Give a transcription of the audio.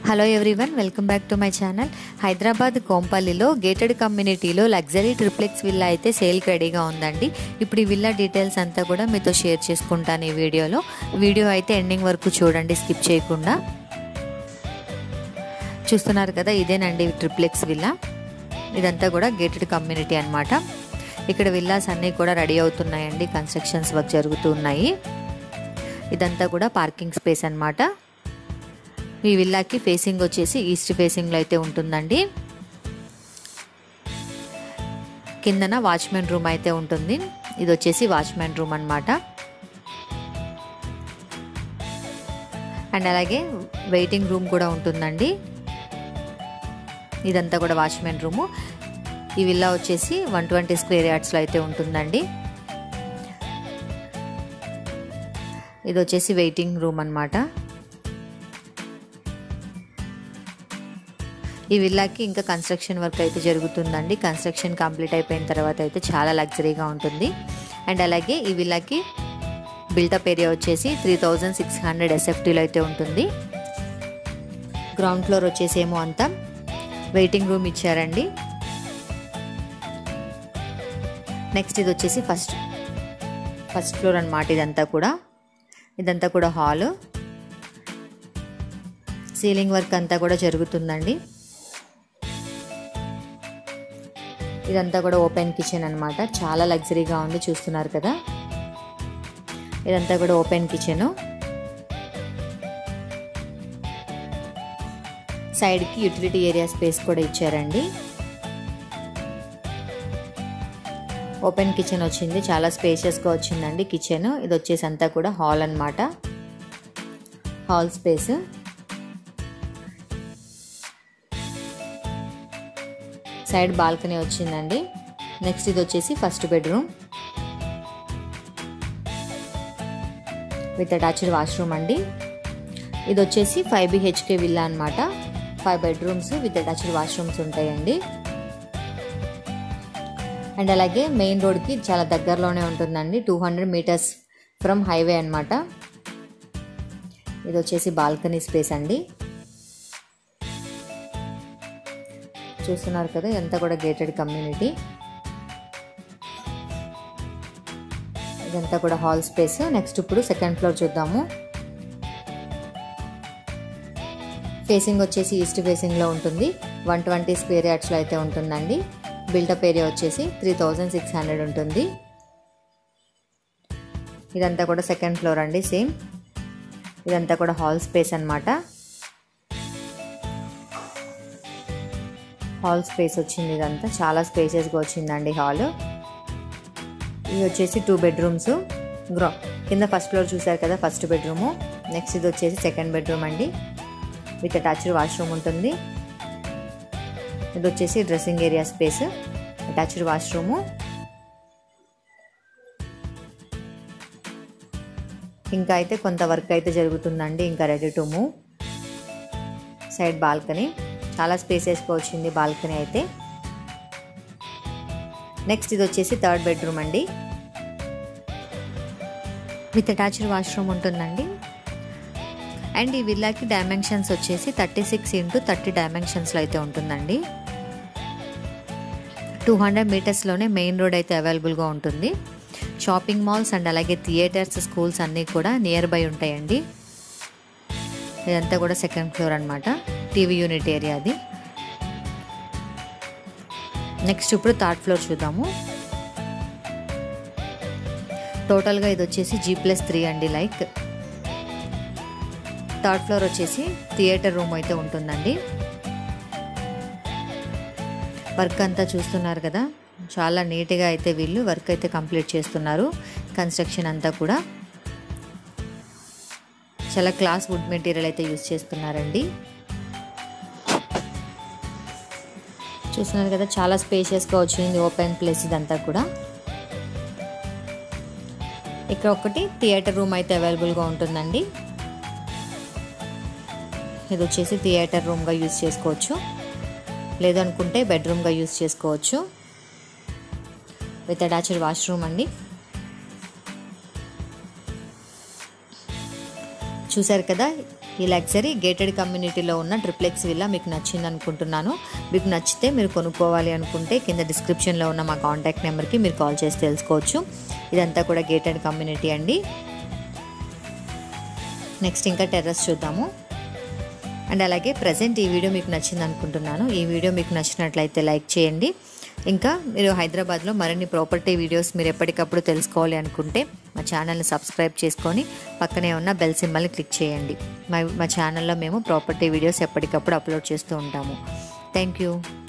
hello everyone welcome back to my channel Hyderabad కోంపల్లిలో gated కమ్యూనిటీలో luxury triplex villa అయితే సేల్కి రెడీగా ఉందండి ఇప్పుడు ఈ విల్లా డీటెయిల్స్ అంతా కూడా మీతో షేర్ చేసుకుంటాను ఈ వీడియోలో వీడియో అయితే ఎండింగ్ వరకు చూడండి స్కిప్ చేయకుండా చూస్తున్నారు కదా ఇదేనండి ట్రిప్లెక్స్ విల్లా ఇదంతా కూడా గేటెడ్ కమ్యూనిటీ అనమాట ఇక్కడ విల్లాస్ అన్నీ కూడా రెడీ అవుతున్నాయండి కన్స్ట్రక్షన్స్ వర్క్ జరుగుతూ ఉన్నాయి ఇదంతా కూడా పార్కింగ్ స్పేస్ అనమాట ఈ విల్లాకి ఫేసింగ్ వచ్చేసి ఈస్ట్ ఫేసింగ్లో అయితే ఉంటుందండి కిందన వాచ్మెన్ రూమ్ అయితే ఉంటుంది ఇది వచ్చేసి వాచ్మెన్ రూమ్ అనమాట అండ్ అలాగే వెయిటింగ్ రూమ్ కూడా ఉంటుందండి ఇదంతా కూడా వాచ్మెన్ రూము ఈ విల్లా వచ్చేసి వన్ ట్వంటీ స్క్వేర్ యార్డ్స్లో అయితే ఉంటుందండి ఇది వచ్చేసి వెయిటింగ్ రూమ్ అనమాట ఈ విల్లాకి ఇంకా కన్స్ట్రక్షన్ వర్క్ అయితే జరుగుతుందండి కన్స్ట్రక్షన్ కంప్లీట్ అయిపోయిన తర్వాత అయితే చాలా లగ్జరీగా ఉంటుంది అండ్ అలాగే ఈ విల్లాకి బిల్టప్ ఏరియా వచ్చేసి త్రీ థౌజండ్ సిక్స్ హండ్రెడ్ ఎస్ఎఫ్టీలో అయితే ఉంటుంది గ్రౌండ్ ఫ్లోర్ వచ్చేసి ఏమో అంతా వెయిటింగ్ రూమ్ ఇచ్చారండి నెక్స్ట్ ఇది వచ్చేసి ఫస్ట్ ఫస్ట్ ఫ్లోర్ అనమాట ఇదంతా కూడా ఇదంతా కూడా హాలు సీలింగ్ వర్క్ అంతా కూడా జరుగుతుందండి ఇదంతా కూడా ఓపెన్ కిచెన్ అనమాట చాలా లగ్జరీగా ఉంది చూస్తున్నారు కదా ఇదంతా కూడా ఓపెన్ కిచెన్ సైడ్కి యూటిలిటీ ఏరియా స్పేస్ కూడా ఇచ్చారండి ఓపెన్ కిచెన్ వచ్చింది చాలా స్పేషియస్గా వచ్చిందండి కిచెన్ ఇది వచ్చేసి అంతా కూడా హాల్ అనమాట హాల్ స్పేస్ సైడ్ బాల్కనీ వచ్చిందండి నెక్స్ట్ ఇది వచ్చేసి first bedroom with attached washroom అండి ఇది వచ్చేసి ఫైవ్ బిహెచ్కే విల్లా అనమాట five bedrooms with attached washrooms ఉంటాయండి అండ్ అలాగే మెయిన్ రోడ్కి చాలా దగ్గరలోనే ఉంటుందండి two hundred metres from highway అనమాట ఇది వచ్చేసి బాల్కనీ స్పేస్ అండి చూస్తున్నారు కదా ఎంత కూడా గేటెడ్ కమ్యూనిటీ ఇదంతా కూడా హాల్ స్పేస్ నెక్స్ట్ ఇప్పుడు సెకండ్ ఫ్లోర్ చూద్దాము ఫేసింగ్ వచ్చేసి ఈస్ట్ ఫేసింగ్లో ఉంటుంది వన్ ట్వంటీ స్క్వేర్ యార్డ్స్లో అయితే ఉంటుందండి బిల్డప్ ఏరియా వచ్చేసి త్రీ థౌజండ్ సిక్స్ హండ్రెడ్ ఉంటుంది ఇదంతా కూడా సెకండ్ ఫ్లోర్ అండి సేమ్ ఇదంతా కూడా హాల్ స్పేస్ అనమాట హాల్ స్పేస్ వచ్చింది ఇదంతా చాలా స్పేసెస్గా వచ్చిందండి హాల్ ఇవి వచ్చేసి టూ బెడ్రూమ్స్ గ్రౌ కింద ఫస్ట్ ఫ్లోర్ చూసారు కదా ఫస్ట్ బెడ్రూము నెక్స్ట్ ఇది వచ్చేసి సెకండ్ బెడ్రూమ్ అండి విత్ అటాచ్డ్ వాష్రూమ్ ఉంటుంది ఇది వచ్చేసి dressing area space attached washroom ఇంకా అయితే కొంత వర్క్ అయితే జరుగుతుందండి ఇంకా ready to move side balcony చాలా స్పేసెస్గా వచ్చింది బాల్కనీ అయితే నెక్స్ట్ ఇది వచ్చేసి థర్డ్ బెడ్రూమ్ అండి విత్ అటాచ్డ్ వాష్రూమ్ ఉంటుందండి అండ్ ఈ విల్లాకి డైమెన్షన్స్ వచ్చేసి థర్టీ సిక్స్ ఇంటూ థర్టీ డైమెన్షన్స్లో అయితే ఉంటుందండి టూ హండ్రెడ్ మీటర్స్లోనే మెయిన్ రోడ్ అయితే అవైలబుల్గా ఉంటుంది షాపింగ్ మాల్స్ అండ్ అలాగే థియేటర్స్ స్కూల్స్ అన్నీ కూడా నియర్ బై ఉంటాయండి ఇదంతా కూడా సెకండ్ ఫ్లోర్ అనమాట టీవీ యూనిట్ ఏరియా అది నెక్స్ట్ ఇప్పుడు థర్డ్ ఫ్లోర్ చూద్దాము టోటల్గా ఇది వచ్చేసి జీ ప్లస్ త్రీ అండి లైక్ థర్డ్ ఫ్లోర్ వచ్చేసి థియేటర్ రూమ్ అయితే ఉంటుందండి వర్క్ అంతా చూస్తున్నారు కదా చాలా నీట్గా అయితే వీళ్ళు వర్క్ అయితే కంప్లీట్ చేస్తున్నారు కన్స్ట్రక్షన్ అంతా కూడా చాలా క్లాస్ వుడ్ మెటీరియల్ అయితే యూస్ చేస్తున్నారండి చూస్తున్నారు కదా చాలా స్పేషియస్గా వచ్చింది ఓపెన్ ప్లేస్ ఇదంతా కూడా ఇక్కడ ఒకటి థియేటర్ రూమ్ అయితే అవైలబుల్గా ఉంటుందండి ఇది వచ్చేసి థియేటర్ రూమ్గా యూజ్ చేసుకోవచ్చు లేదనుకుంటే బెడ్రూమ్గా యూజ్ చేసుకోవచ్చు విత్ అటాచ్డ్ వాష్రూమ్ అండి చూసారు కదా ఈ లగ్జరీ గేటెడ్ కమ్యూనిటీలో ఉన్న ట్రిప్లెక్స్ విల్లా మీకు నచ్చింది అనుకుంటున్నాను మీకు నచ్చితే మీరు కొనుక్కోవాలి అనుకుంటే కింద డిస్క్రిప్షన్లో ఉన్న మా కాంటాక్ట్ నెంబర్కి మీరు కాల్ చేసి తెలుసుకోవచ్చు ఇదంతా కూడా గేటెడ్ కమ్యూనిటీ అండి నెక్స్ట్ ఇంకా టెర్రస్ చూద్దాము అండ్ అలాగే ప్రజెంట్ ఈ వీడియో మీకు నచ్చింది అనుకుంటున్నాను ఈ వీడియో మీకు నచ్చినట్లయితే లైక్ చేయండి ఇంకా మీరు హైదరాబాద్లో మరిన్ని ప్రాపర్టీ వీడియోస్ మీరు ఎప్పటికప్పుడు తెలుసుకోవాలి అనుకుంటే మా ఛానల్ని సబ్స్క్రైబ్ చేసుకొని పక్కనే ఉన్న బెల్ సింబల్ని క్లిక్ చేయండి మా మా ఛానల్లో మేము ప్రాపర్టీ వీడియోస్ ఎప్పటికప్పుడు అప్లోడ్ చేస్తూ ఉంటాము థ్యాంక్ యూ